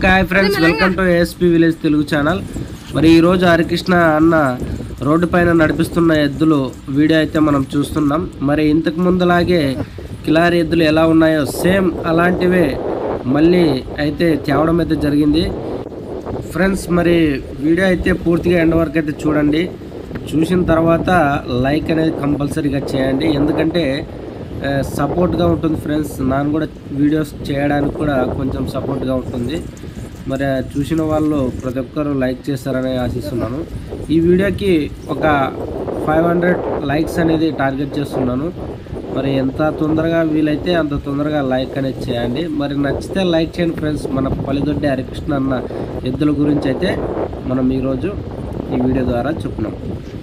okay hi friends welcome to ASP village Telugu channel మరి ఈరోజు హరికృష్ణ అన్న రోడ్డు పైన నడిపిస్తున్న ఎద్దులు వీడియో అయితే మనం చూస్తున్నాం మరి ఇంతకు ముందులాగే కిలారి ఎద్దులు ఎలా ఉన్నాయో సేమ్ అలాంటివే మళ్ళీ అయితే తేవడం అయితే జరిగింది ఫ్రెండ్స్ మరి వీడియో అయితే పూర్తిగా ఎండ్ వరకు అయితే చూడండి చూసిన తర్వాత లైక్ అనేది కంపల్సరీగా చేయండి ఎందుకంటే ఆ, సపోర్ట్గా ఉంటుంది ఫ్రెండ్స్ నాన్న కూడా వీడియోస్ చేయడానికి కూడా కొంచెం సపోర్ట్గా ఉంటుంది మరి ఆ చూసిన వాళ్ళు ప్రతి ఒక్కరు లైక్ చేస్తారని ఆశిస్తున్నాను ఈ వీడియోకి ఒక ఫైవ్ హండ్రెడ్ లైక్స్ అనేది టార్గెట్ చేస్తున్నాను మరి ఎంత తొందరగా వీలైతే అంత తొందరగా లైక్ అనేది చేయండి మరి నచ్చితే లైక్ చేయండి ఫ్రెండ్స్ మన పలిదొడ్డి హరికృష్ణ అన్న ఎద్దుల గురించి అయితే మనం ఈరోజు ఈ వీడియో ద్వారా చెప్పున్నాం